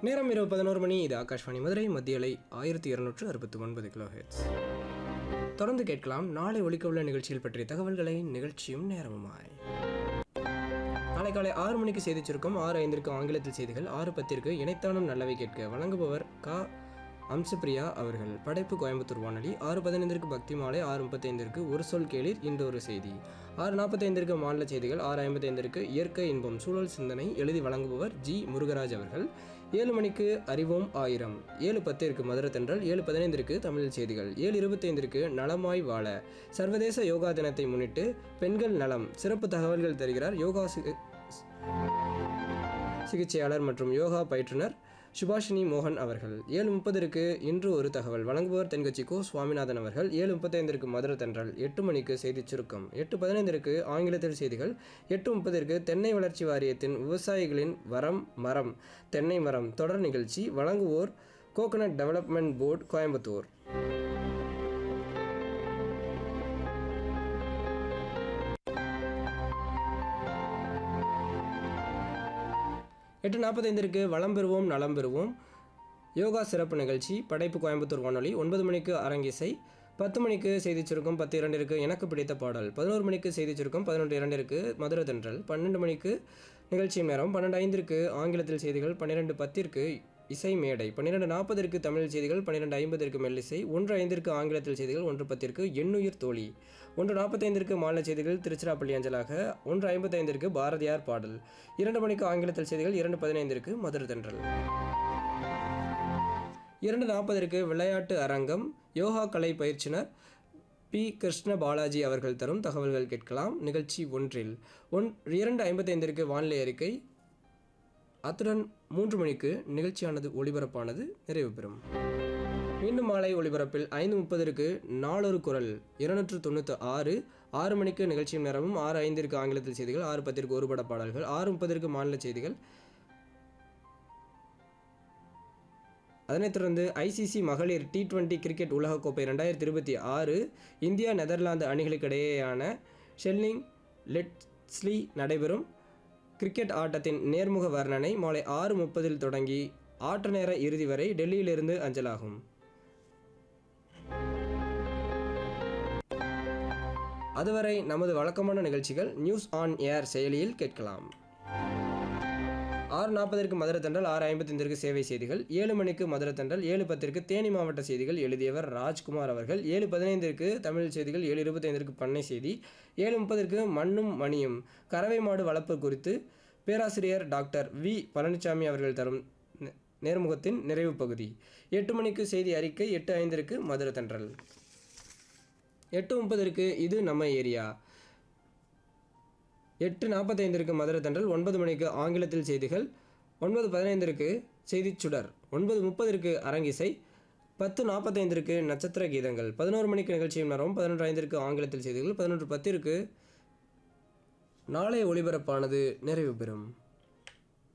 நேரம் இரவு பதினோரு மணி இது ஆகாஷ்வாணி மதுரை மத்திய அலை ஆயிரத்தி இருநூற்று அறுபத்தி ஒன்பது கிலோ ஹெட்ஸ் தொடர்ந்து கேட்கலாம் நாளை ஒலிக்கவுள்ள நிகழ்ச்சியில் பற்றிய தகவல்களை நிகழ்ச்சியும் நேரமுமாய் நாளை காலை ஆறு மணிக்கு செய்திச் சுருக்கம் ஆறு ஐந்திற்கு ஆங்கிலத்தில் செய்திகள் ஆறு பத்திற்கு இணைத்தானும் நல்லவை கேட்க வழங்குபவர் கா அம்சப்பிரியா அவர்கள் படைப்பு கோயம்புத்தூர் வானொலி ஆறு பதினைந்திற்கு பக்தி மாலை ஆறு முப்பத்தைந்திற்கு ஒரு சொல் கேளீர் இன்று ஒரு செய்தி ஆறு நாற்பத்தைந்திற்கு மாநில செய்திகள் ஆறு ஐம்பத்தைந்திற்கு இயற்கை இன்பம் சூழல் சிந்தனை எழுதி வழங்குபவர் ஜி முருகராஜ் அவர்கள் ஏழு மணிக்கு அறிவோம் ஆயிரம் ஏழு பத்திற்கு மதுரை தென்றல் ஏழு பதினைந்திற்கு தமிழ் செய்திகள் ஏழு இருபத்தைந்திற்கு நலமாய் வாழ சர்வதேச யோகா தினத்தை முன்னிட்டு பெண்கள் நலம் சிறப்பு தகவல்கள் தருகிறார் யோகா சி- சிகிச்சையாளர் மற்றும் யோகா பயிற்றுனர் சுபாஷினி மோகன் அவர்கள் ஏழு முப்பதற்கு இன்று ஒரு தகவல் வழங்குபவர் தென்கட்சி கோ சுவாமிநாதன் அவர்கள் ஏழு முப்பத்தைந்திற்கு மதுரை தென்றல் எட்டு மணிக்கு செய்திச் சுருக்கம் எட்டு பதினைந்திற்கு ஆங்கிலத்தில் செய்திகள் எட்டு முப்பதிற்கு தென்னை வளர்ச்சி வாரியத்தின் விவசாயிகளின் வரம் மரம் தென்னை மரம் தொடர் நிகழ்ச்சி வழங்குவோர் கோகனட் டெவலப்மெண்ட் போர்டு கோயம்புத்தூர் எட்டு நாற்பத்தைந்திற்கு வளம் பெறுவோம் நலம் பெறுவோம் யோகா சிறப்பு நிகழ்ச்சி படைப்பு கோயம்புத்தூர் வானொலி ஒன்பது மணிக்கு அரங்கிசை பத்து மணிக்கு செய்திச் சுருக்கம் பத்து இரண்டிற்கு எனக்கு பிடித்த பாடல் பதினோரு மணிக்கு செய்திச் சுருக்கம் பதினொன்று இரண்டிற்கு மதுரை தென்றல் பன்னெண்டு மணிக்கு நிகழ்ச்சி நேரம் பன்னெண்டு ஐந்திற்கு ஆங்கிலத்தில் செய்திகள் பன்னிரெண்டு பத்திற்கு இசை மேடை பன்னிரெண்டு நாற்பதற்கு தமிழ் செய்திகள் பன்னிரெண்டு ஐம்பதற்கு மெல்லிசை ஒன்று ஐந்திற்கு ஆங்கிலத்தில் செய்திகள் ஒன்று பத்திற்கு எண்ணுயிர் தோழி ஒன்று நாற்பத்தைந்திற்கு மாநில செய்திகள் திருச்சிராப்பள்ளி அஞ்சலாக ஒன்று ஐம்பத்தைந்திற்கு பாரதியார் பாடல் இரண்டு மணிக்கு ஆங்கிலத்தில் செய்திகள் இரண்டு பதினைந்திற்கு மதுரை தென்றல் இரண்டு நாற்பதற்கு விளையாட்டு அரங்கம் யோகா கலை பயிற்சினர் பி கிருஷ்ண பாலாஜி அவர்கள் தரும் தகவல்கள் கேட்கலாம் நிகழ்ச்சி ஒன்றில் ஒன் இரண்டு ஐம்பத்தைந்திற்கு வானிலை அறிக்கை அத்துடன் மூன்று மணிக்கு நிகழ்ச்சியானது ஒளிபரப்பானது நிறைவு பெறும் மீண்டும் மாலை ஒளிபரப்பில் ஐந்து முப்பதற்கு நாளொரு குரல் இருநூற்று தொண்ணூற்றி ஆறு ஆறு மணிக்கு நிகழ்ச்சியின் நேரமும் ஆறு ஐந்திற்கு ஆங்கிலத்தில் செய்திகள் ஆறு பத்திற்கு ஒரு பட பாடல்கள் ஆறு முப்பதற்கு மாநில செய்திகள் அதனைத் தொடர்ந்து ஐசிசி மகளிர் டி டுவெண்ட்டி கிரிக்கெட் உலகக்கோப்பை ரெண்டாயிரத்தி இருபத்தி ஆறு இந்தியா நெதர்லாந்து அணிகளுக்கிடையேயான ஷெல்லிங் லெட்ஸ்லி நடைபெறும் கிரிக்கெட் ஆட்டத்தின் நேர்முக வர்ணனை மாலை ஆறு முப்பதில் தொடங்கி ஆட்ட நேர இறுதி வரை டெல்லியிலிருந்து அஞ்சலாகும் அதுவரை நமது வழக்கமான நிகழ்ச்சிகள் நியூஸ் ஆன் ஏர் செயலியில் கேட்கலாம் ஆறு நாற்பதற்கு மதுரை தண்டல் ஆறு ஐம்பத்தைந்திற்கு சேவை செய்திகள் ஏழு மணிக்கு மதுரை தண்டல் ஏழு பத்திற்கு தேனி மாவட்ட செய்திகள் எழுதியவர் ராஜ்குமார் அவர்கள் ஏழு பதினைந்திற்கு தமிழ் செய்திகள் ஏழு இருபத்தைந்திற்கு பண்ணை செய்தி ஏழு முப்பதற்கு மண்ணும் மணியும் கறவை மாடு வளர்ப்பு குறித்து பேராசிரியர் டாக்டர் வி பழனிசாமி அவர்கள் தரும் நே- நேர்முகத்தின் நிறைவு பகுதி எட்டு மணிக்கு செய்தி அறிக்கை எட்டு ஐந்திற்கு மதுரை தண்டல் எட்டு முப்பதற்கு இது நம்ம ஏரியா எட்டு நாற்பத்தைந்திற்கு மதுரை தண்டல் ஒன்பது மணிக்கு ஆங்கிலத்தில் செய்திகள் ஒன்பது பதினைந்திற்கு செய்திச் சுடர் ஒன்பது முப்பதிற்கு அரங்கிசை பத்து நாற்பத்தைந்திற்கு நட்சத்திர கீதங்கள் பதினோரு மணிக்கு நிகழ்ச்சியும் நேரம் பதினொன்று ஐந்திற்கு ஆங்கிலத்தில் செய்திகள் பதினொன்று பத்திற்கு நாளை ஒளிபரப்பானது நிறைவு பெறும்